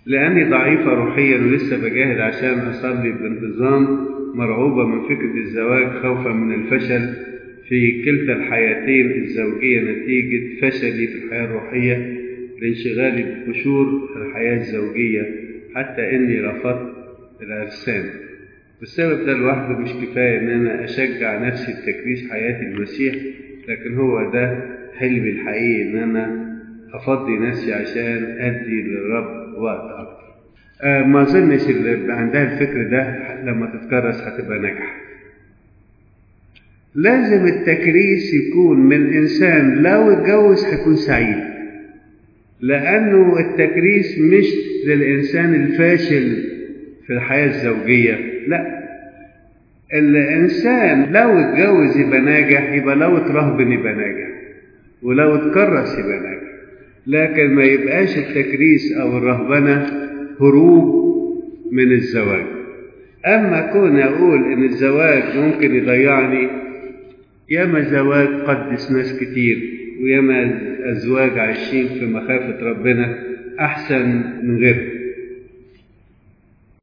لأني ضعيفة روحيا ولسه بجاهد عشان أصلي بانتظام مرعوبة من فكرة الزواج خوفا من الفشل في كلتا الحياتين الزوجية نتيجة فشلي في الحياة الروحية لانشغالي بقشور الحياة الزوجية حتى إني رفضت الأجسام والسبب ده لوحده مش كفاية إن أنا أشجع نفسي بتكريس حياة المسيح لكن هو ده حلمي الحقيقي إن أنا أفضي نفسي عشان أدي للرب وقت أكتر. آه ما أظنش اللي عندها الفكر ده لما تتكرس هتبقى ناجحة. لازم التكريس يكون من إنسان لو اتجوز هيكون سعيد. لأنه التكريس مش للإنسان الفاشل في الحياة الزوجية، لا الإنسان لو اتجوز يبقى ناجح يبقى لو اترهبن يبقى ناجح ولو اتكرس يبقى ناجح لكن ما يبقاش التكريس أو الرهبنة هروب من الزواج أما كون أقول إن الزواج ممكن يضيعني ياما زواج قدس ناس كتير وياما أزواج عايشين في مخافة ربنا أحسن من غيره